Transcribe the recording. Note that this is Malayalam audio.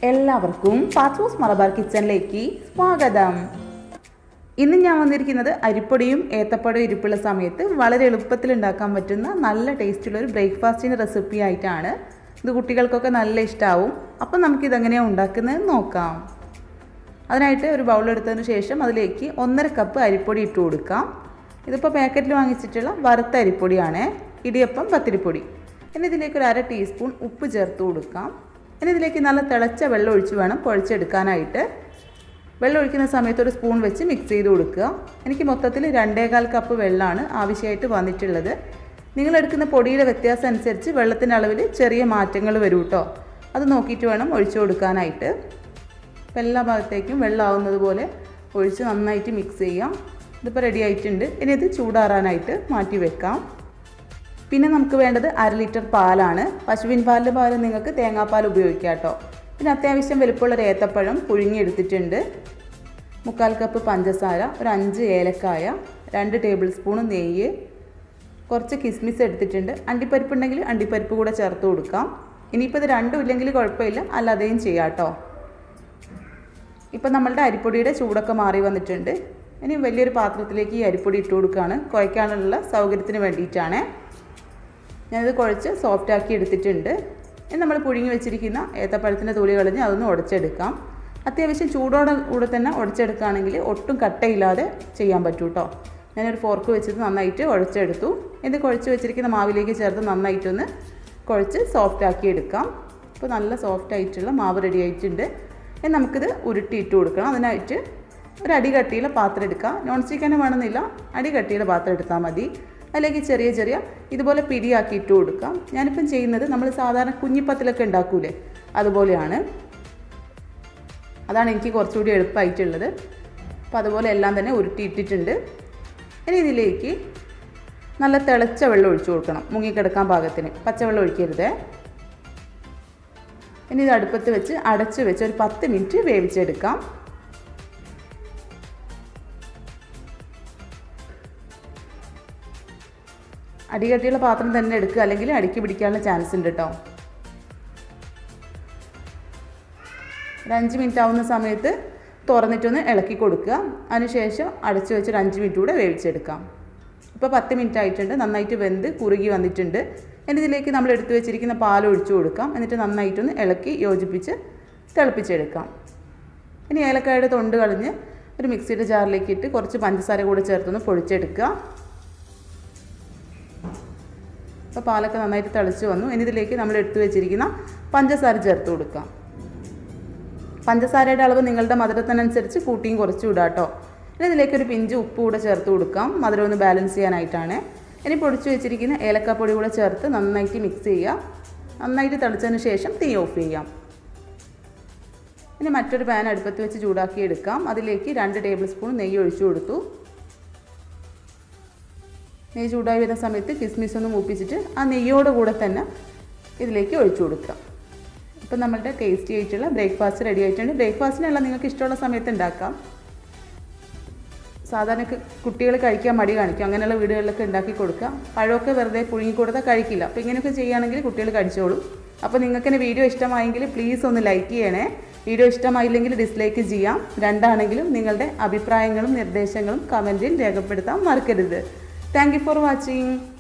എല്ലാവർക്കും പാച്ചൂസ് മലബാർ കിച്ചണിലേക്ക് സ്വാഗതം ഇന്ന് ഞാൻ വന്നിരിക്കുന്നത് അരിപ്പൊടിയും ഏത്തപ്പഴവും ഇരിപ്പുള്ള സമയത്ത് വളരെ എളുപ്പത്തിൽ ഉണ്ടാക്കാൻ പറ്റുന്ന നല്ല ടേസ്റ്റുള്ള ഒരു ബ്രേക്ക്ഫാസ്റ്റിൻ്റെ റെസിപ്പി ആയിട്ടാണ് ഇത് കുട്ടികൾക്കൊക്കെ നല്ല ഇഷ്ടമാവും അപ്പം നമുക്കിതെങ്ങനെയാണ് ഉണ്ടാക്കുന്നത് നോക്കാം അതിനായിട്ട് ഒരു ബൗൾ എടുത്തതിന് ശേഷം അതിലേക്ക് ഒന്നര കപ്പ് അരിപ്പൊടി ഇട്ട് കൊടുക്കാം ഇതിപ്പോൾ പാക്കറ്റിൽ വാങ്ങിച്ചിട്ടുള്ള വറുത്ത അരിപ്പൊടിയാണ് ഇടിയപ്പം പത്തിരിപ്പൊടി ഇനി ഇതിലേക്ക് ഒരു അര ടീസ്പൂൺ ഉപ്പ് ചേർത്ത് കൊടുക്കാം ഇനി ഇതിലേക്ക് നല്ല തിളച്ച വെള്ളം ഒഴിച്ച് വേണം കുഴച്ചെടുക്കാനായിട്ട് വെള്ളം ഒഴിക്കുന്ന സമയത്ത് ഒരു സ്പൂൺ വെച്ച് മിക്സ് ചെയ്ത് കൊടുക്കുക എനിക്ക് മൊത്തത്തിൽ രണ്ടേകാൽ കപ്പ് വെള്ളമാണ് ആവശ്യമായിട്ട് വന്നിട്ടുള്ളത് നിങ്ങൾ എടുക്കുന്ന പൊടിയുടെ വ്യത്യാസം അനുസരിച്ച് വെള്ളത്തിൻ്റെ അളവിൽ ചെറിയ മാറ്റങ്ങൾ വരും കേട്ടോ അത് നോക്കിയിട്ട് വേണം ഒഴിച്ചു കൊടുക്കാനായിട്ട് അപ്പോൾ എല്ലാ ഭാഗത്തേക്കും വെള്ളമാവുന്നത് പോലെ ഒഴിച്ച് നന്നായിട്ട് മിക്സ് ചെയ്യാം ഇതിപ്പോൾ റെഡി ആയിട്ടുണ്ട് ഇനി ഇത് ചൂടാറാനായിട്ട് മാറ്റി വെക്കാം പിന്നെ നമുക്ക് വേണ്ടത് അര ലിറ്റർ പാലാണ് പശുവിൻ പാലിൻ്റെ പകരം നിങ്ങൾക്ക് തേങ്ങാപ്പാൽ ഉപയോഗിക്കാം കേട്ടോ പിന്നെ അത്യാവശ്യം വലുപ്പമുള്ള ഒരു ഏത്തപ്പഴം പുഴുങ്ങിയെടുത്തിട്ടുണ്ട് മുക്കാൽ കപ്പ് പഞ്ചസാര ഒരു അഞ്ച് ഏലക്കായ രണ്ട് ടേബിൾ സ്പൂൺ നെയ്യ് കുറച്ച് കിസ്മിസ് എടുത്തിട്ടുണ്ട് അണ്ടിപ്പരിപ്പ് ഉണ്ടെങ്കിൽ അണ്ടിപ്പരിപ്പ് കൂടെ ചേർത്ത് കൊടുക്കാം ഇനിയിപ്പോൾ ഇത് രണ്ടും ഇല്ലെങ്കിൽ കുഴപ്പമില്ല അല്ലാതെയും ചെയ്യാം കേട്ടോ ഇപ്പം നമ്മളുടെ അരിപ്പൊടിയുടെ ചൂടൊക്കെ മാറി വന്നിട്ടുണ്ട് ഇനി വലിയൊരു പാത്രത്തിലേക്ക് ഈ അരിപ്പൊടി ഇട്ട് കൊടുക്കുകയാണ് കുഴയ്ക്കാനുള്ള സൗകര്യത്തിന് വേണ്ടിയിട്ടാണ് ഞാനിത് കുഴച്ച് സോഫ്റ്റാക്കി എടുത്തിട്ടുണ്ട് ഇനി നമ്മൾ പുഴുങ്ങി വെച്ചിരിക്കുന്ന ഏത്തപ്പഴത്തിൻ്റെ തൊലി കളഞ്ഞ് അതൊന്ന് ഉടച്ചെടുക്കാം അത്യാവശ്യം ചൂടോടെ കൂടെ തന്നെ ഉടച്ചെടുക്കുകയാണെങ്കിൽ ഒട്ടും കട്ടയില്ലാതെ ചെയ്യാൻ പറ്റൂ കേട്ടോ ഞാനൊരു ഫോർക്ക് വെച്ചിട്ട് നന്നായിട്ട് കുഴച്ചെടുത്തു ഇത് കുഴച്ച് വെച്ചിരിക്കുന്ന മാവിലേക്ക് ചേർത്ത് നന്നായിട്ടൊന്ന് കുഴച്ച് സോഫ്റ്റാക്കി എടുക്കാം ഇപ്പോൾ നല്ല സോഫ്റ്റ് ആയിട്ടുള്ള മാവ് റെഡി ആയിട്ടുണ്ട് ഇനി നമുക്കിത് ഉരുട്ടിയിട്ട് കൊടുക്കണം അതിനായിട്ട് ഒരു അടി കട്ടിയുള്ള പാത്രം എടുക്കുക നോൺ സ്റ്റിക്ക് തന്നെ വേണമെന്നില്ല അടി കട്ടിയുള്ള പാത്രം എടുത്താൽ മതി അതിലേക്ക് ചെറിയ ചെറിയ ഇതുപോലെ പിടിയാക്കി ഇട്ട് കൊടുക്കാം ഞാനിപ്പം ചെയ്യുന്നത് നമ്മൾ സാധാരണ കുഞ്ഞിപ്പത്തിലൊക്കെ ഉണ്ടാക്കൂലേ അതുപോലെയാണ് അതാണ് എനിക്ക് കുറച്ചുകൂടി എളുപ്പമായിട്ടുള്ളത് അപ്പോൾ അതുപോലെ എല്ലാം തന്നെ ഉരുട്ടിയിട്ടിട്ടുണ്ട് ഇനി ഇതിലേക്ക് നല്ല തിളച്ച വെള്ളം ഒഴിച്ചു കൊടുക്കണം മുങ്ങിക്കിടക്കാൻ പാകത്തിന് പച്ചവെള്ളം ഒഴിക്കരുത് ഇനി ഇത് അടുപ്പത്ത് വെച്ച് അടച്ച് വെച്ച് ഒരു പത്ത് മിനിറ്റ് വേവിച്ചെടുക്കാം അടികട്ടിയുള്ള പാത്രം തന്നെ എടുക്കുക അല്ലെങ്കിൽ അടിക്ക് പിടിക്കാനുള്ള ചാൻസ് ഉണ്ട് കേട്ടോ ഒരു അഞ്ച് മിനിറ്റ് ആവുന്ന സമയത്ത് തുറന്നിട്ടൊന്ന് ഇളക്കി കൊടുക്കുക അതിനുശേഷം അടച്ചു വെച്ചൊരു അഞ്ച് മിനിറ്റ് കൂടെ വേവിച്ചെടുക്കാം ഇപ്പോൾ പത്ത് മിനിറ്റ് ആയിട്ടുണ്ട് നന്നായിട്ട് വെന്ത് കുറുകി വന്നിട്ടുണ്ട് ഇനി ഇതിലേക്ക് നമ്മൾ എടുത്തു വെച്ചിരിക്കുന്ന പാൽ ഒഴിച്ചു കൊടുക്കാം എന്നിട്ട് നന്നായിട്ടൊന്ന് ഇളക്കി യോജിപ്പിച്ച് തിളപ്പിച്ചെടുക്കാം ഇനി ഏലക്കായുടെ തൊണ്ട് കളഞ്ഞ് ഒരു മിക്സിയുടെ ജാറിലേക്ക് ഇട്ട് കുറച്ച് പഞ്ചസാര കൂടെ ചേർത്തൊന്ന് പൊടിച്ചെടുക്കുക അപ്പോൾ പാലൊക്കെ നന്നായിട്ട് തിളച്ച് വന്നു ഇനി ഇതിലേക്ക് നമ്മൾ എടുത്തു വെച്ചിരിക്കുന്ന പഞ്ചസാര ചേർത്ത് കൊടുക്കാം പഞ്ചസാരയുടെ അളവ് നിങ്ങളുടെ മധുരത്തിനനുസരിച്ച് കൂട്ടിയും കുറച്ചും ഇടാം കേട്ടോ ഇനി ഇതിലേക്ക് ഒരു പിഞ്ച് ഉപ്പ് കൂടെ ചേർത്ത് കൊടുക്കാം മധുരം ഒന്ന് ബാലൻസ് ചെയ്യാനായിട്ടാണ് ഇനി പൊടിച്ചു വെച്ചിരിക്കുന്ന ഏലക്കാപ്പൊടി കൂടെ ചേർത്ത് നന്നായിട്ട് മിക്സ് ചെയ്യുക നന്നായിട്ട് തിളച്ചതിന് ശേഷം തീ ഓഫ് ചെയ്യാം ഇനി മറ്റൊരു പാൻ അടുപ്പത്ത് വെച്ച് ചൂടാക്കി എടുക്കാം അതിലേക്ക് രണ്ട് ടേബിൾ സ്പൂൺ നെയ്യ് ഒഴിച്ചു കൊടുത്തു നെയ്യ് ചൂടായി വരുന്ന സമയത്ത് കിസ്മിസ് ഒന്ന് മൂപ്പിച്ചിട്ട് ആ നെയ്യോട് കൂടെ തന്നെ ഇതിലേക്ക് ഒഴിച്ചു കൊടുക്കുക ഇപ്പം നമ്മളുടെ ടേസ്റ്റി ആയിട്ടുള്ള ബ്രേക്ക്ഫാസ്റ്റ് റെഡി ആയിട്ടുണ്ട് ബ്രേക്ക്ഫാസ്റ്റിനുള്ള നിങ്ങൾക്ക് ഇഷ്ടമുള്ള സമയത്ത് ഉണ്ടാക്കാം സാധാരണ കുട്ടികൾ കഴിക്കാൻ മടി കാണിക്കും അങ്ങനെയുള്ള വീടുകളിലൊക്കെ ഉണ്ടാക്കി കൊടുക്കുക പഴമൊക്കെ വെറുതെ പുഴുങ്ങി കൊടുത്താൽ കഴിക്കില്ല അപ്പോൾ ഇങ്ങനെയൊക്കെ ചെയ്യുകയാണെങ്കിൽ കുട്ടികൾ കഴിച്ചോളും അപ്പോൾ നിങ്ങൾക്ക് എൻ്റെ വീഡിയോ ഇഷ്ടമായെങ്കിൽ പ്ലീസ് ഒന്ന് ലൈക്ക് ചെയ്യണേ വീഡിയോ ഇഷ്ടമായില്ലെങ്കിൽ ഡിസ്ലൈക്ക് ചെയ്യാം രണ്ടാണെങ്കിലും നിങ്ങളുടെ അഭിപ്രായങ്ങളും നിർദ്ദേശങ്ങളും കമൻറ്റിൽ രേഖപ്പെടുത്താൻ മറക്കരുത് താങ്ക് യു ഫോർ വാച്ചിങ്